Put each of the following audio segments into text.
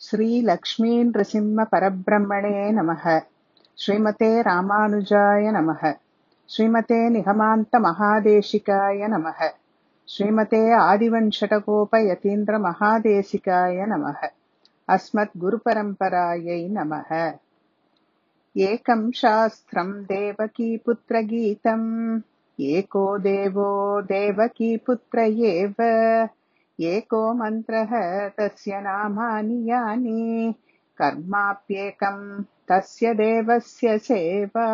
श्रीलक्ष्मीनृसिंहपरब्रह्मणे नमः श्रीमते रामानुजाय नमः श्रीमते निगमान्तमहादेशिकाय नमः श्रीमते आदिवञ्शटकोपयतीन्द्रमहादेशिकाय नमः अस्मद्गुरुपरम्परायै नमः एकं शास्त्रम् देवकीपुत्रगीतम् एको देवो देवकीपुत्र एव एको मन्त्रः तस्य नामानि यानि कर्माप्येकम् तस्य தேவஸ்ய சேவா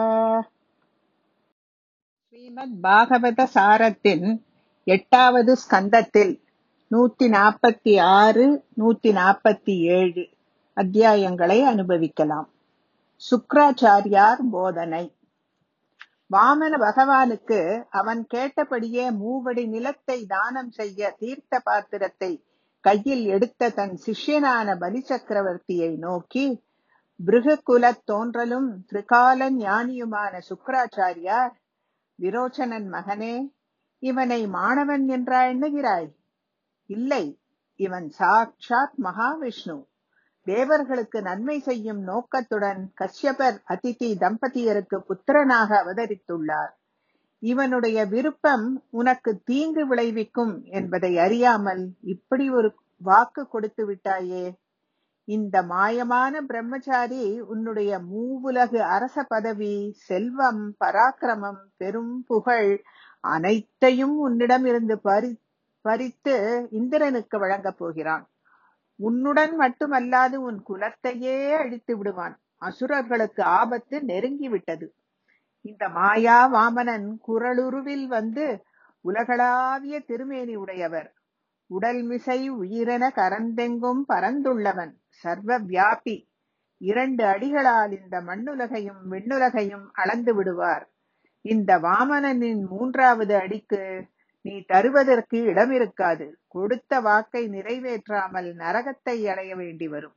ஸ்ரீமத் பாகவத சாரத்தின் எட்டாவது ஸ்கந்தத்தில் நூத்தி நாற்பத்தி ஆறு நூத்தி நாற்பத்தி ஏழு அத்தியாயங்களை அனுபவிக்கலாம் சுக்ராச்சாரியார் போதனை வாமன பகவானுக்கு அவன் கேட்டபடியே மூவடி நிலத்தை தானம் செய்ய தீர்த்த பாத்திரத்தை கையில் எடுத்த தன் சிஷ்யனான பலி சக்கரவர்த்தியை நோக்கி பிருகுகுலத் தோன்றலும் திரிகால ஞானியுமான சுக்கராச்சாரியார் விரோச்சனன் மகனே இவனை மாணவன் என்றா எண்ணுகிறாய் இல்லை இவன் சாக்ஷாத் மகாவிஷ்ணு தேவர்களுக்கு நன்மை செய்யும் நோக்கத்துடன் கஷ்யபர் அதிதி தம்பதியருக்கு புத்திரனாக அவதரித்துள்ளார் இவனுடைய விருப்பம் உனக்கு தீங்கு விளைவிக்கும் என்பதை அறியாமல் இப்படி ஒரு வாக்கு கொடுத்து விட்டாயே இந்த மாயமான பிரம்மச்சாரி உன்னுடைய மூவுலகு அரச பதவி செல்வம் பராக்கிரமம் பெரும் புகழ் அனைத்தையும் உன்னிடம் இருந்து பறி பறித்து இந்திரனுக்கு வழங்கப் போகிறான் உன்னுடன் மட்டுமல்லாது உன் குலத்தையே அழித்து விடுவான் அசுரர்களுக்கு ஆபத்து நெருங்கிவிட்டது இந்த மாயா வாமனன் குரலுருவில் வந்து உலகளாவிய திருமேனி உடையவர் உடல் மிசை உயிரென கரந்தெங்கும் பரந்துள்ளவன் சர்வ வியாபி இரண்டு அடிகளால் இந்த மண்ணுலகையும் விண்ணுலகையும் அளந்து விடுவார் இந்த வாமனனின் மூன்றாவது அடிக்கு நீ தருவதற்கு இடம் இருக்காது கொடுத்த வாக்கை நிறைவேற்றாமல் நரகத்தை அடைய வேண்டி வரும்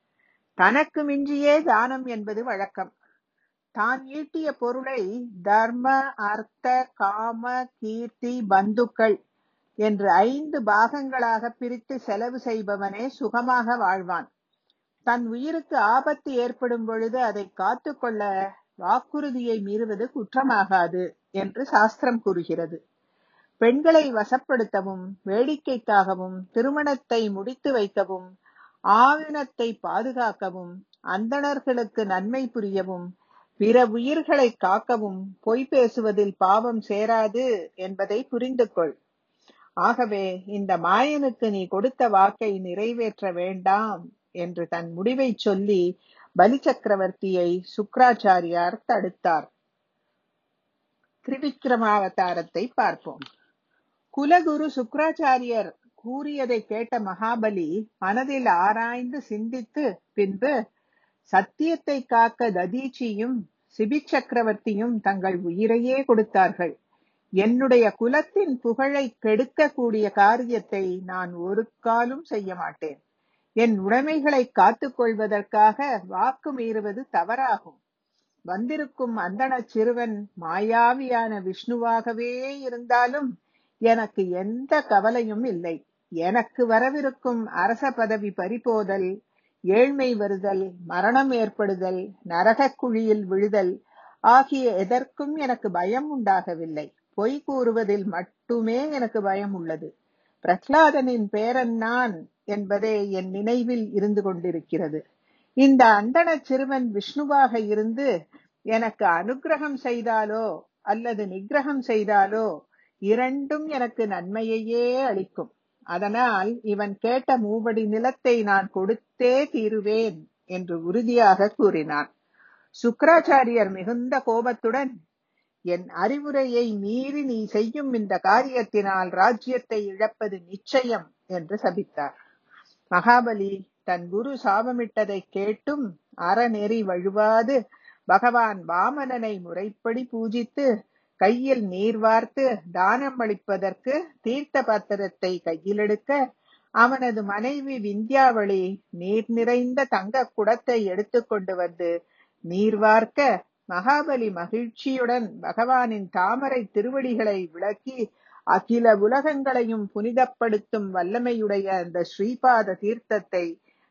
தனக்கு மிஞ்சியே தானம் என்பது வழக்கம் தான் ஈட்டிய பொருளை தர்ம அர்த்த காம கீர்த்தி பந்துக்கள் என்று ஐந்து பாகங்களாக பிரித்து செலவு செய்பவனே சுகமாக வாழ்வான் தன் உயிருக்கு ஆபத்து ஏற்படும் பொழுது அதை காத்துக்கொள்ள வாக்குறுதியை மீறுவது குற்றமாகாது என்று சாஸ்திரம் கூறுகிறது பெண்களை வசப்படுத்தவும் வேடிக்கைக்காகவும் திருமணத்தை முடித்து வைக்கவும் ஆவினத்தை பாதுகாக்கவும் அந்தணர்களுக்கு நன்மை புரியவும் பிற உயிர்களை காக்கவும் பொய் பேசுவதில் பாவம் சேராது என்பதை புரிந்து கொள் ஆகவே இந்த மாயனுக்கு நீ கொடுத்த வாக்கை நிறைவேற்ற வேண்டாம் என்று தன் முடிவை சொல்லி பலி சக்கரவர்த்தியை சுக்ராச்சாரியார் தடுத்தார் திரிவிக்ரமாவதாரத்தை பார்ப்போம் குலகுரு சுக்ராச்சாரியர் கூறியதை கேட்ட மகாபலி மனதில் ஆராய்ந்து சிந்தித்து பின்பு சத்தியத்தை காக்க ததீச்சியும் சிபி சக்கரவர்த்தியும் தங்கள் உயிரையே கொடுத்தார்கள் என்னுடைய குலத்தின் புகழை கெடுக்கக்கூடிய காரியத்தை நான் ஒரு காலும் செய்ய மாட்டேன் என் உடைமைகளை காத்துக் கொள்வதற்காக வாக்கு மீறுவது தவறாகும் வந்திருக்கும் அந்தண சிறுவன் மாயாவியான விஷ்ணுவாகவே இருந்தாலும் எனக்கு எந்த கவலையும் இல்லை எனக்கு வரவிருக்கும் அரச பதவி பறிபோதல் ஏழ்மை வருதல் மரணம் ஏற்படுதல் நரகக் குழியில் விழுதல் ஆகிய எதற்கும் எனக்கு பயம் உண்டாகவில்லை பொய் கூறுவதில் மட்டுமே எனக்கு பயம் உள்ளது பிரகலாதனின் பேரன் நான் என்பதே என் நினைவில் இருந்து கொண்டிருக்கிறது இந்த அந்தண சிறுவன் விஷ்ணுவாக இருந்து எனக்கு அனுகிரகம் செய்தாலோ அல்லது நிகிரகம் செய்தாலோ இரண்டும் எனக்கு நன்மையையே அளிக்கும் அதனால் இவன் கேட்ட மூவடி நிலத்தை நான் கொடுத்தே தீருவேன் என்று உறுதியாக கூறினான் சுக்கராச்சாரியர் மிகுந்த கோபத்துடன் என் அறிவுரையை மீறி நீ செய்யும் இந்த காரியத்தினால் ராஜ்யத்தை இழப்பது நிச்சயம் என்று சபித்தார் மகாபலி தன் குரு சாபமிட்டதை கேட்டும் அறநெறி வழுவாது பகவான் வாமனனை முறைப்படி பூஜித்து கையில் நீர் வார்த்து தானம் அளிப்பதற்கு தீர்த்த பாத்திரத்தை கையில் எடுக்க அவனது மனைவி விந்தியாவளி நீர் நிறைந்த தங்க குடத்தை எடுத்துக்கொண்டு வந்து நீர் வார்க்க மகாபலி மகிழ்ச்சியுடன் பகவானின் தாமரை திருவடிகளை விளக்கி அகில உலகங்களையும் புனிதப்படுத்தும் வல்லமையுடைய அந்த ஸ்ரீபாத தீர்த்தத்தை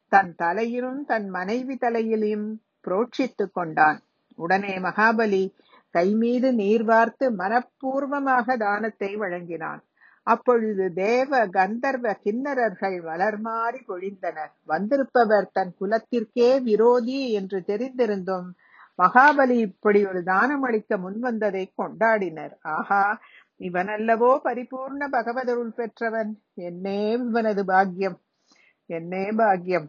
தன் தலையிலும் தன் மனைவி தலையிலும் புரோட்சித்துக் கொண்டான் உடனே மகாபலி கைமீது நீர் வார்த்து மனப்பூர்வமாக தானத்தை வழங்கினான் அப்பொழுது தேவ கந்தர்வ கிண்ணறர்கள் வளர்மாறி பொழிந்தனர் வந்திருப்பவர் தன் குலத்திற்கே விரோதி என்று தெரிந்திருந்தும் மகாபலி இப்படி ஒரு தானம் அளிக்க முன்வந்ததை கொண்டாடினர் ஆஹா இவனல்லவோ பரிபூர்ண பகவதருள் பெற்றவன் என்னே இவனது பாக்கியம் என்னே பாக்கியம்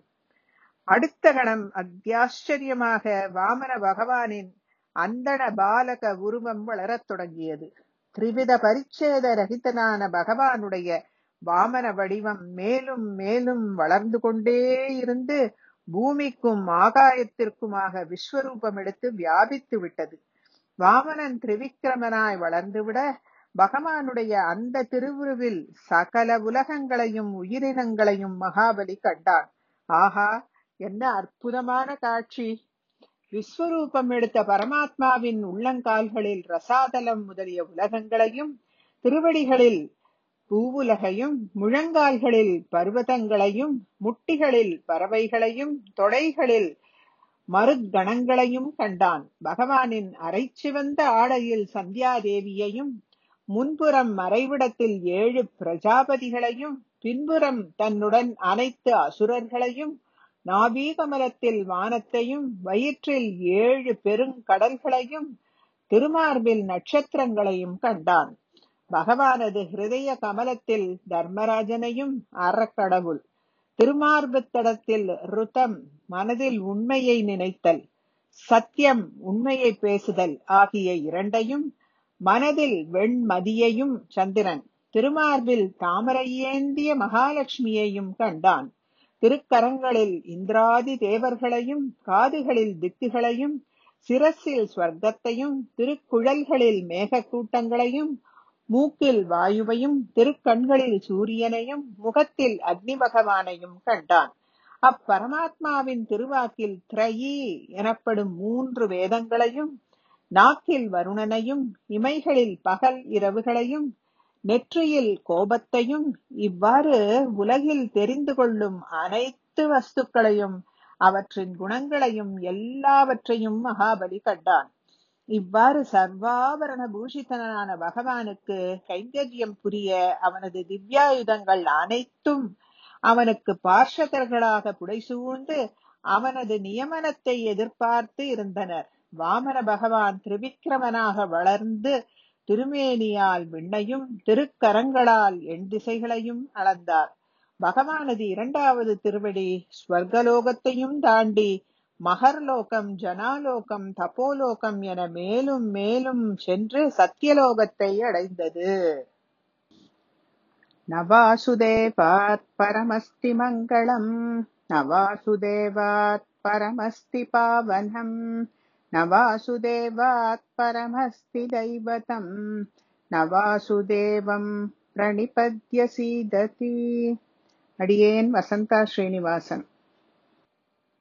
அடுத்த கணம் அத்தியாச்சரியமாக வாமன பகவானின் அந்தண பாலக உருவம் வளரத் தொடங்கியது திரிவித பரிச்சேத ரகிதனான பகவானுடைய வாமன வடிவம் மேலும் மேலும் வளர்ந்து கொண்டே இருந்து பூமிக்கும் ஆகாயத்திற்குமாக விஸ்வரூபம் எடுத்து வியாபித்து விட்டது வாமனன் திரிவிக்கிரமனாய் வளர்ந்துவிட பகவானுடைய அந்த திருவுருவில் சகல உலகங்களையும் உயிரினங்களையும் மகாபலி கண்டான் ஆஹா என்ன அற்புதமான காட்சி விஸ்வரூபம் எடுத்த பரமாத்மாவின் உள்ளங்கால்களில் ரசாதலம் முதலிய உலகங்களையும் திருவடிகளில் பூவுலகையும் முழங்கால்களில் பர்வதங்களையும் முட்டிகளில் பறவைகளையும் தொடைகளில் மருத்கணங்களையும் கண்டான் பகவானின் அரைச்சிவந்த ஆடையில் சந்தியாதேவியையும் முன்புறம் மறைவிடத்தில் ஏழு பிரஜாபதிகளையும் பின்புறம் தன்னுடன் அனைத்து அசுரர்களையும் நாபீகமலத்தில் வானத்தையும் வயிற்றில் ஏழு பெருங்கடல்களையும் திருமார்பில் நட்சத்திரங்களையும் கண்டான் பகவானது ஹிருதய கமலத்தில் தர்மராஜனையும் அறக்கடவுள் திருமார்பு தடத்தில் ருதம் மனதில் உண்மையை நினைத்தல் சத்தியம் உண்மையை பேசுதல் ஆகிய இரண்டையும் மனதில் வெண்மதியையும் சந்திரன் திருமார்பில் தாமரை ஏந்திய மகாலட்சுமியையும் கண்டான் திருக்கரங்களில் இந்திராதி தேவர்களையும் காதுகளில் திக்குகளையும் சிரசில் ஸ்வர்க்கத்தையும் திருக்குழல்களில் மேகக்கூட்டங்களையும் மூக்கில் வாயுவையும் திருக்கண்களில் சூரியனையும் முகத்தில் அக்னி பகவானையும் கண்டான் அப்பரமாத்மாவின் திருவாக்கில் திரையி எனப்படும் மூன்று வேதங்களையும் நாக்கில் வருணனையும் இமைகளில் பகல் இரவுகளையும் நெற்றியில் கோபத்தையும் இவ்வாறு உலகில் தெரிந்து கொள்ளும் அனைத்து வஸ்துக்களையும் அவற்றின் குணங்களையும் எல்லாவற்றையும் மகாபலி கண்டான் இவ்வாறு சர்வாபரண பூஷிதனான பகவானுக்கு கைங்கரியம் புரிய அவனது திவ்யாயுதங்கள் அனைத்தும் அவனுக்கு பார்ஷதர்களாக புடைசூழ்ந்து அவனது நியமனத்தை எதிர்பார்த்து இருந்தனர் வாமன பகவான் திரிவிக்கிரமனாக வளர்ந்து திருமேனியால் விண்ணையும் திருக்கரங்களால் எண் திசைகளையும் அளந்தார் பகவானது இரண்டாவது திருவடி ஸ்வர்கலோகத்தையும் தாண்டி மகர்லோகம் ஜனாலோகம் தபோலோகம் என மேலும் மேலும் சென்று சத்தியலோகத்தை அடைந்தது நவாசுதேவாத் பரமஸ்தி மங்களம் நவாசுதேவாத் பரமஸ்தி பாவனம் நவாசுதேவாத் பரமஸ்தி தைவதம் நவாசுதேவம் பிரணிபத்ய சீததி அடியேன் வசந்தா ஸ்ரீனிவாசன்